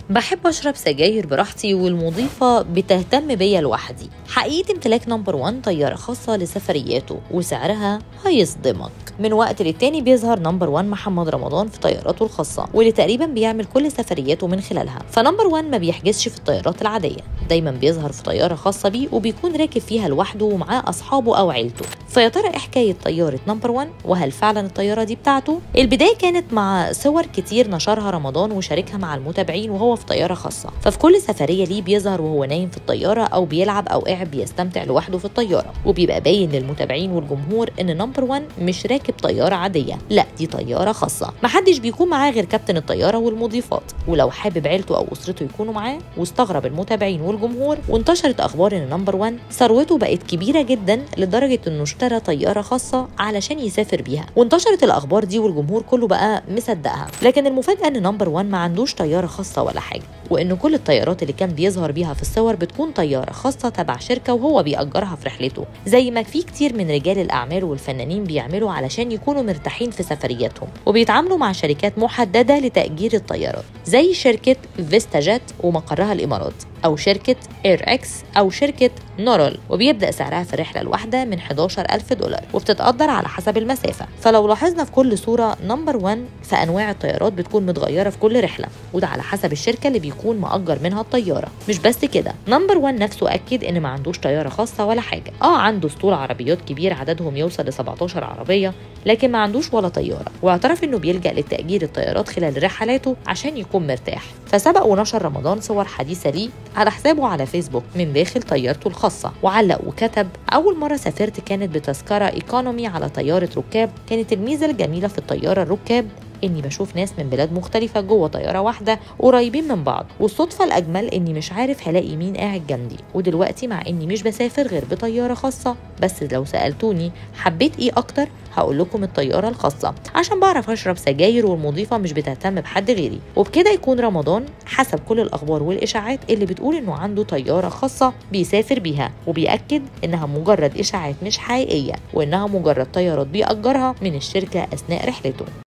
بحب اشرب سجاير براحتي والمضيفه بتهتم بيا لوحدي حقيقه امتلاك نمبر 1 طياره خاصه لسفرياته وسعرها هيصدمك من وقت للتاني بيظهر نمبر 1 محمد رمضان في طياراته الخاصه واللي تقريبا بيعمل كل سفرياته من خلالها فنمبر 1 ما بيحجزش في الطيارات العاديه دايما بيظهر في طياره خاصه بيه وبيكون راكب فيها لوحده ومعاه اصحابه او عيلته فيا ترى ايه حكايه طياره نمبر 1 وهل فعلا الطياره دي بتاعته البدايه كانت مع صور كتير نشرها رمضان وشاركها مع المتابعين وهو في طياره خاصه ففي كل سفريه ليه بيظهر وهو نايم في الطياره او بيلعب او قاعد بيستمتع لوحده في الطياره وبيبقى باين للمتابعين والجمهور ان نمبر 1 مش راكب طياره عاديه لا دي طياره خاصه محدش بيكون معاه غير كابتن الطياره والمضيفات ولو حابب عيلته او اسرته يكونوا معاه واستغرب المتابعين والجمهور وانتشرت اخبار ان نمبر 1 ثروته بقت كبيره جدا لدرجه انه اشترى طياره خاصه علشان يسافر بيها وانتشرت الاخبار دي والجمهور كله بقى مصدقها لكن المفاجاه ان نمبر 1 ما عندوش طياره خاصه ولا حاجه وان كل الطيارات اللي كان بيظهر بيها في الصور بتكون طياره خاصه تبع شركه وهو بيأجرها في رحلته زي ما في كتير من رجال الاعمال والفنانين بيعملوا علشان يكونوا مرتاحين في سفرياتهم وبيتعاملوا مع شركات محدده لتأجير الطيارات زي شركه فيستا جيت ومقرها الامارات أو شركة إير إكس أو شركة نورل وبيبدأ سعرها في الرحلة الواحدة من 11 ألف دولار وبتتقدر على حسب المسافة فلو لاحظنا في كل صورة نمبر 1 في أنواع الطيارات بتكون متغيرة في كل رحلة وده على حسب الشركة اللي بيكون مأجر منها الطيارة مش بس كده نمبر 1 نفسه أكد إن ما عندوش طيارة خاصة ولا حاجة آه عنده اسطول عربيات كبير عددهم يوصل ل 17 عربية لكن ما عندوش ولا طيارة واعترف إنه بيلجأ لتأجير الطيارات خلال رحلاته عشان يكون مرتاح فسبق ونشر رمضان صور حديثة ليه على حسابه على فيسبوك من داخل طيارته الخاصة وعلق وكتب أول مرة سافرت كانت بتذكرة إيكونومي على طيارة ركاب كانت الميزة الجميلة في الطيارة الركاب اني بشوف ناس من بلاد مختلفة جوه طيارة واحدة قريبين من بعض والصدفة الأجمل اني مش عارف هلاقي مين قاعد جنبي ودلوقتي مع اني مش بسافر غير بطيارة خاصة بس لو سألتوني حبيت ايه أكتر هقول لكم الطيارة الخاصة عشان بعرف أشرب سجاير والمضيفة مش بتهتم بحد غيري وبكده يكون رمضان حسب كل الأخبار والإشاعات اللي بتقول إنه عنده طيارة خاصة بيسافر بيها وبيأكد إنها مجرد إشاعات مش حقيقية وإنها مجرد طيارات بيأجرها من الشركة أثناء رحلته